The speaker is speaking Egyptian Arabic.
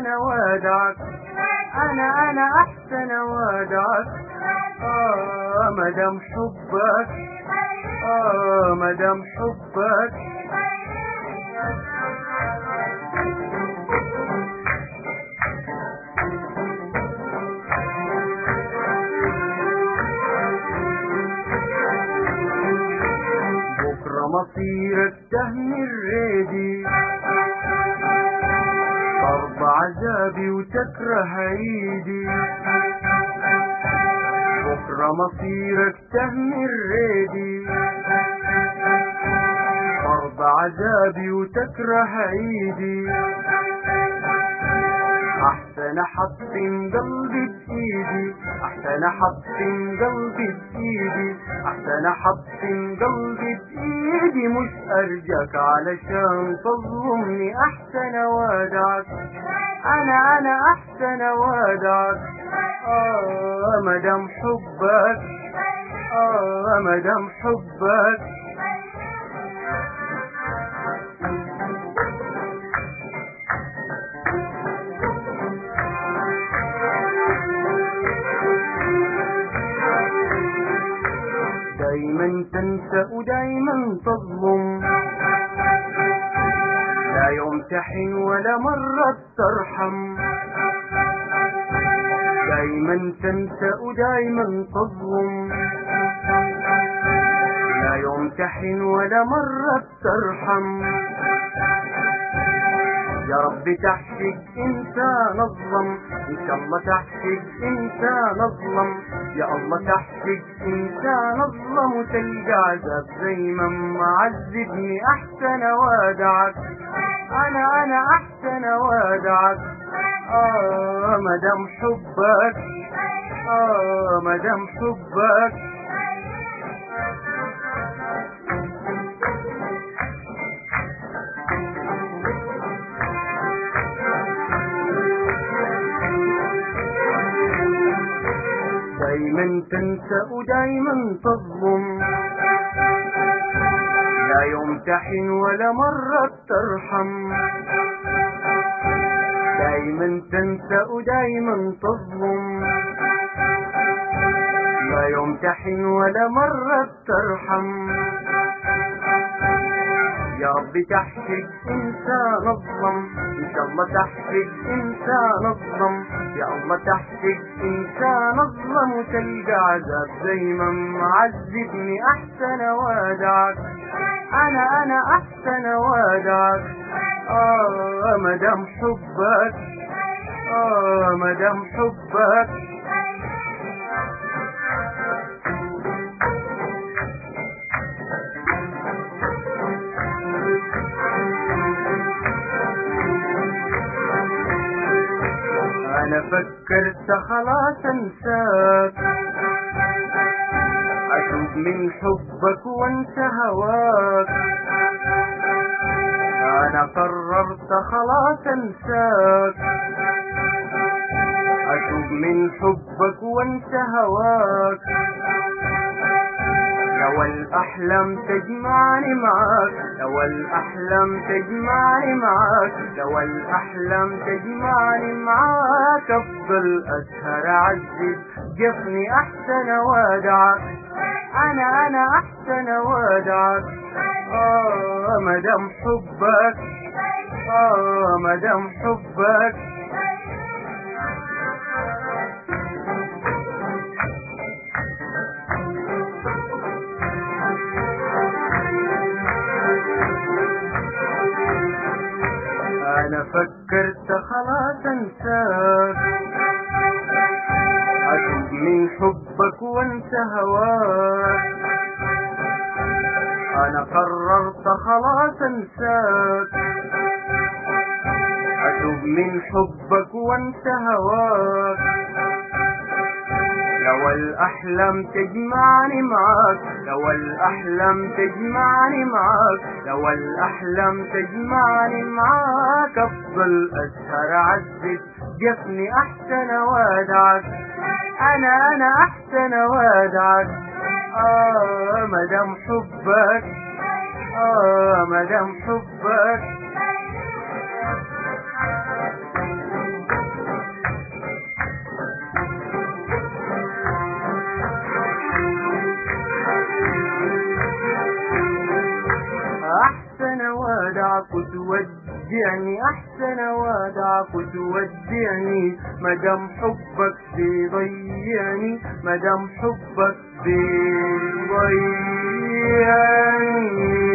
وادعك انا انا احسن وادعك اه مدام حبك اه مدام حبك بكرة مصيرك تهني الريدي ضرب عذابي وتكره عيدي بكرة مصيرك تهني الريدي ضرب عذابي وتكره عيدي احسن حطم قلبي بايدي احسن حطم قلبي بايدي احسن حطم قلبي بايدي مش ارجاك علشان تظلمني احسن وادعك انا انا احسن وادعك اه مدام حبك اه مدام حبك دايما تنسى ودايما تظلم لا يمتحن ولا مرة ترحم دايما تنسى ودايما تظلم لا يمتحن ولا مرة ترحم يا رب تحشق انسان اظلم ان شاء الله تحشق انسان اظلم يا الله تحشق انسان اظلم وتلقى عذاب زي ما معذبني احسن وادعك انا انا احسن وادعك اه مدام حبك اه مدام حبك دايما تنسى ودايما تظلم لا يمتحن ولا مرة ترحم دايما تنسى ودايما تظلم لا يمتحن ولا مرة ترحم يا رب تحشق انسان اظلم ان شاء الله تحشق انسان اظلم يا الله تحشق انسان اظلم وتلقى عذاب زي ما معذبني احسن وادعك انا انا احسن وادعك اه مدام حبك اه مدام حبك انا فكرت خلاص انساك اشوف من حبك وانسى هواك انا قررت خلاص انساك اشوف من حبك وانسى هواك لو الاحلام تجمعني معاك لو الاحلام تجمعني معاك لو الاحلام تجمعني معاك افضل اسهر اعذب جفني احسن وادعك انا انا احسن وادعك اه مدام حبك اه مدام حبك انا فكرت خلاص انساك اشوف من حبك وانسى هواك انا قررت خلاص انساك اشوف من حبك وانسى هواك لو الاحلام تجمعني معاك لو الاحلام تجمعني معاك لو الاحلام تجمعني معاك افضل اسهر اعذب جفني احسن وادعك انا انا احسن وادعك اه مدام حبك اه مدام حبك وادعك وتودعني احسن وادعك وتودعني مدام حبك بيضيعني مدام حبك بيضيعني